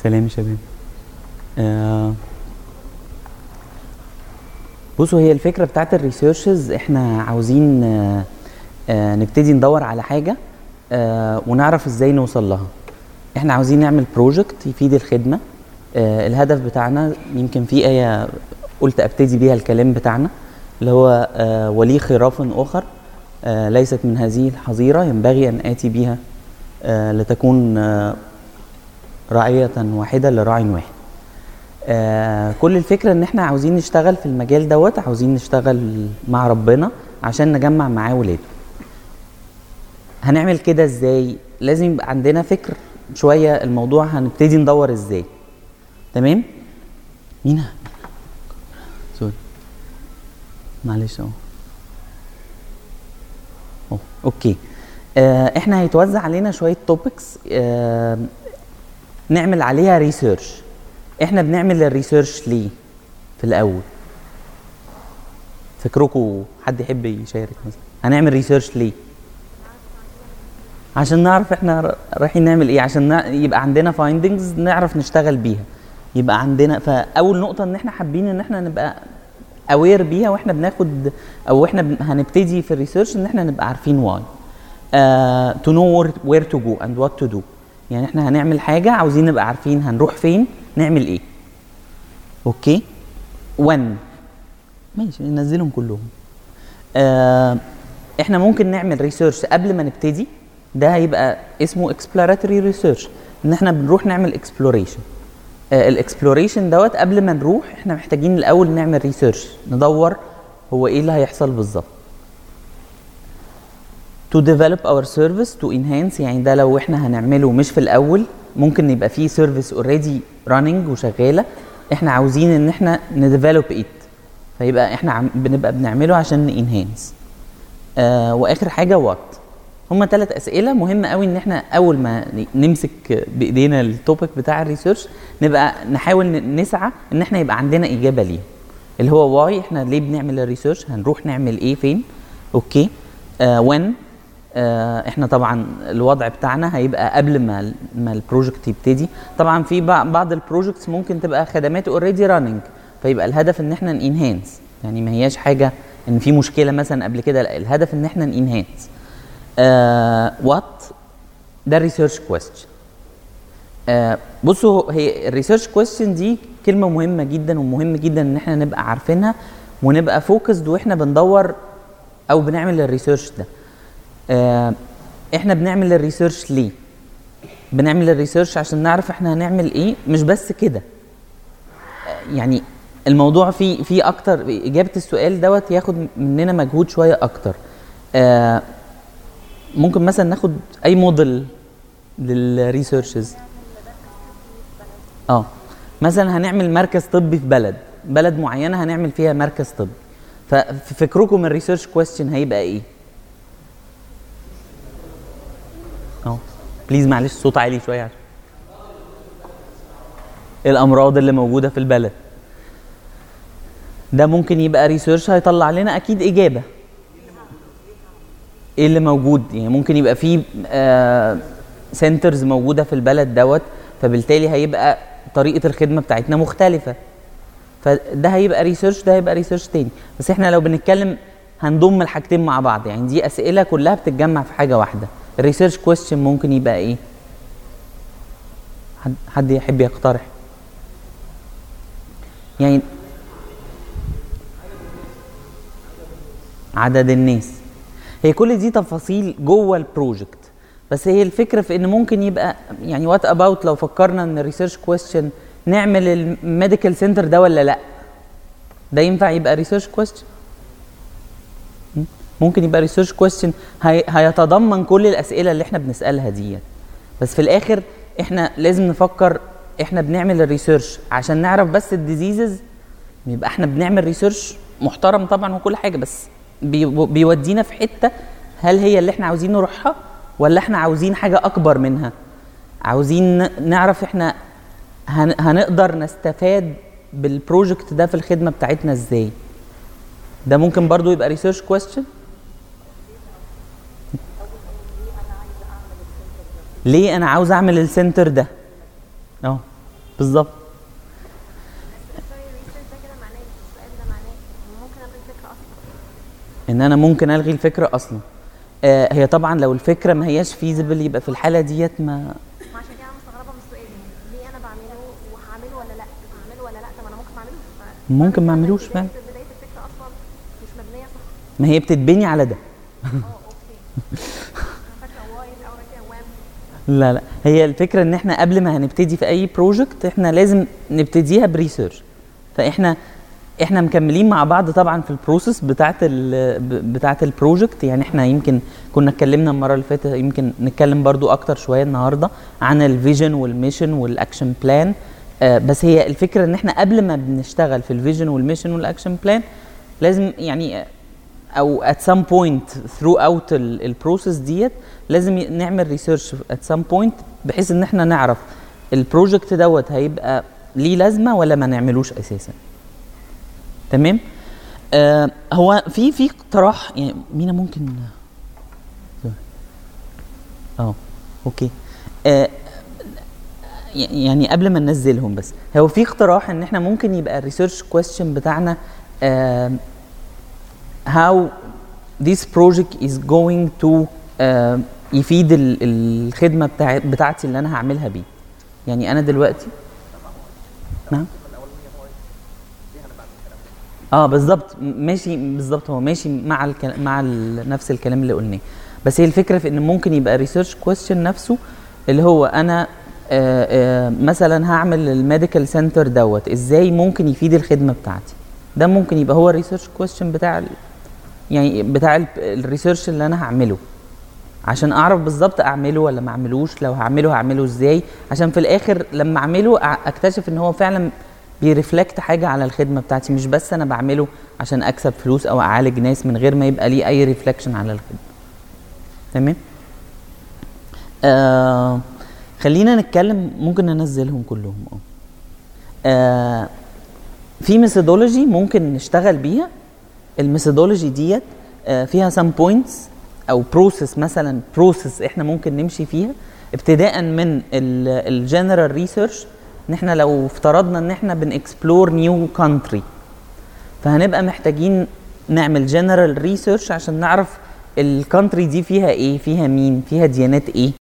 سلام يا شباب آه بصوا هي الفكره بتاعت الريسيرشز احنا عاوزين آه آه نبتدي ندور على حاجه آه ونعرف ازاي نوصل لها احنا عاوزين نعمل بروجكت يفيد الخدمه آه الهدف بتاعنا يمكن في ايه قلت ابتدي بيها الكلام بتاعنا اللي هو آه ولي خراف اخر آه ليست من هذه الحظيره ينبغي ان اتي بها آه لتكون آه راعيه واحده لراع واحد آه كل الفكره ان احنا عاوزين نشتغل في المجال دوت عاوزين نشتغل مع ربنا عشان نجمع معاه ولاده هنعمل كده ازاي لازم يبقى عندنا فكر شويه الموضوع هنبتدي ندور ازاي تمام مين ه- سوري معلش اهو أوه، اوكي آه احنا هيتوزع علينا شويه توبكس آه نعمل عليها ريسيرش احنا بنعمل الريسيرش ليه في الاول فكركم حد يحب يشارك مثلا هنعمل ريسيرش ليه عشان نعرف احنا ر- رايحين نعمل ايه عشان نع- يبقى عندنا فايندنجز نعرف نشتغل بيها يبقى عندنا فاول نقطه ان احنا حابين ان احنا نبقى اوير بيها واحنا بناخد او احنا بن- هنبتدي في الريسيرش ان احنا نبقى عارفين واي تو نو وير تو جو اند وات تو دو يعني احنا هنعمل حاجه عاوزين نبقى عارفين هنروح فين نعمل ايه اوكي 1 ماشي ننزلهم كلهم آه احنا ممكن نعمل ريسيرش قبل ما نبتدي ده هيبقى اسمه exploratory research ان احنا بنروح نعمل exploration آه الاكسبلوريشن دوت قبل ما نروح احنا محتاجين الاول نعمل ريسيرش ندور هو ايه اللي هيحصل بالظبط to develop our service to enhance يعني ده لو احنا هنعمله مش في الاول ممكن يبقى فيه سيرفيس اوريدي راننج وشغاله احنا عاوزين ان احنا نديفلوب ات فيبقى احنا عم بنبقى بنعمله عشان انهانس آه واخر حاجه وات هما ثلاث اسئله مهمه قوي ان احنا اول ما نمسك بايدينا التوبيك بتاع الريسيرش نبقى نحاول ن- نسعى ان احنا يبقى عندنا اجابه ليه اللي هو واي احنا ليه بنعمل الريسيرش هنروح نعمل ايه فين اوكي آه وين آه احنا طبعا الوضع بتاعنا هيبقى قبل ما ال- ما البروجكت يبتدي طبعا في بع- بعض البروجكتس ممكن تبقى خدمات اوريدي راننج فيبقى الهدف ان احنا انهانس يعني ما هياش حاجه ان في مشكله مثلا قبل كده لا الهدف ان احنا انهانس وات ده الريسيرش كويستشن بصوا هي الريسيرش كويستشن دي كلمه مهمه جدا ومهم جدا ان احنا نبقى عارفينها ونبقى فوكسد واحنا بندور او بنعمل الريسيرش ده آه، احنا بنعمل الريسيرش ليه بنعمل الريسيرش عشان نعرف احنا هنعمل ايه مش بس كده آه، يعني الموضوع فيه فيه اكتر اجابه السؤال دوت ياخد مننا مجهود شويه اكتر آه، ممكن مثلا ناخد اي موديل للريسيرشز اه مثلا هنعمل مركز طبي في بلد بلد معينه هنعمل فيها مركز طبي ففكركم الريسيرش كويستشن هيبقى ايه اه بليز معلش صوت عالي شويه عشان الامراض اللي موجوده في البلد ده ممكن يبقى ريسيرش هيطلع لنا اكيد اجابه ايه اللي موجود يعني ممكن يبقى في سنترز موجوده في البلد دوت فبالتالي هيبقى طريقه الخدمه بتاعتنا مختلفه فده هيبقى ريسيرش ده هيبقى ريسيرش تاني بس احنا لو بنتكلم هنضم الحاجتين مع بعض يعني دي اسئله كلها بتتجمع في حاجه واحده الريسيرش كويستشن ممكن يبقى ايه حد حد يحب يقترح يعني عدد الناس هي كل دي تفاصيل جوه البروجكت بس هي الفكره في ان ممكن يبقى يعني وات اباوت لو فكرنا ان الريسيرش كويستشن نعمل الميديكال سنتر ده ولا لا ده ينفع يبقى ريسيرش كويستشن ممكن يبقى ريسيرش كويستشن هيتضمن كل الاسئله اللي احنا بنسالها دي بس في الاخر احنا لازم نفكر احنا بنعمل الريسيرش عشان نعرف بس الديزيزز يبقى احنا بنعمل ريسيرش محترم طبعا وكل حاجه بس بي بيودينا في حته هل هي اللي احنا عاوزين نروحها ولا احنا عاوزين حاجه اكبر منها عاوزين نعرف احنا هن هنقدر نستفاد بالبروجكت ده في الخدمه بتاعتنا ازاي ده ممكن برضو يبقى ريسيرش كويستشن ليه انا عاوز اعمل السنتر ده اه بالظبط ده كده معناه السؤال ده معناه إن ممكن الغي الفكره اصلا ان انا ممكن الغي الفكره اصلا آه هي طبعا لو الفكره ما هياش فيزبل يبقى في الحاله ديت ما ما عشان كده انا مستغربه من السؤال يعني ليه انا بعمله وهعمله ولا لا هعمله ولا لا طب انا ممكن ما اعملوش ف- ممكن ما فعلا اعملوش بداية- فعلا. بدايه الفكره اصلا مش مبنيه صح ما هي بتتبني على ده اه اوكي انا فاكره واي او كده وام لا لا هي الفكره ان احنا قبل ما هنبتدي في اي بروجكت احنا لازم نبتديها بريسيرش فاحنا احنا مكملين مع بعض طبعا في البروسيس بتاعه ال بتاعه البروجكت يعني احنا يمكن كنا اتكلمنا المره اللي فاتت يمكن نتكلم برضو اكتر شويه النهارده عن الفيجن والميشن والاكشن بلان آه بس هي الفكره ان احنا قبل ما بنشتغل في الفيجن والميشن والاكشن بلان لازم يعني آه، او at some point throughout ال- البروسيس ديت لازم ي- نعمل ريسيرش at some point بحيث ان احنا نعرف البروجكت دوت هيبقى ليه لازمه ولا ما نعملوش اساسا تمام آه هو في في اقتراح يعني مينا ممكن اه اوكي آه ي- يعني قبل ما ننزلهم بس هو في اقتراح ان احنا ممكن يبقى الريسيرش كويستشن بتاعنا آه how this project is going to uh, يفيد ال- الخدمه بتاع بتاعتي اللي انا هعملها بيه يعني انا دلوقتي نعم اه بالظبط م- ماشي بالظبط هو ماشي مع الكل... مع ال... نفس الكلام اللي قلناه بس هي الفكره في ان ممكن يبقى ريسيرش كويستشن نفسه اللي هو انا آه آه مثلا هعمل الميديكال سنتر دوت ازاي ممكن يفيد الخدمه بتاعتي ده ممكن يبقى هو الريسيرش كويستشن بتاع ال... يعني بتاع ال- الريسيرش اللي انا هعمله عشان اعرف بالظبط اعمله ولا ما اعملوش لو هعمله هعمله ازاي عشان في الاخر لما اعمله أع- اكتشف ان هو فعلا بيرفلكت حاجه على الخدمه بتاعتي مش بس انا بعمله عشان اكسب فلوس او اعالج ناس من غير ما يبقى ليه اي ريفلكشن على الخدمه تمام آه خلينا نتكلم ممكن ننزلهم كلهم اه آه في ميثودولوجي ممكن نشتغل بيها الميثودولوجي ديت آه، فيها سام بوينتس او بروسيس مثلا بروسيس احنا ممكن نمشي فيها ابتداء من الجنرال ريسيرش ان احنا لو افترضنا ان احنا بنكسبلور نيو كونتري فهنبقى محتاجين نعمل جنرال ريسيرش عشان نعرف الكونتري دي فيها ايه فيها مين فيها ديانات ايه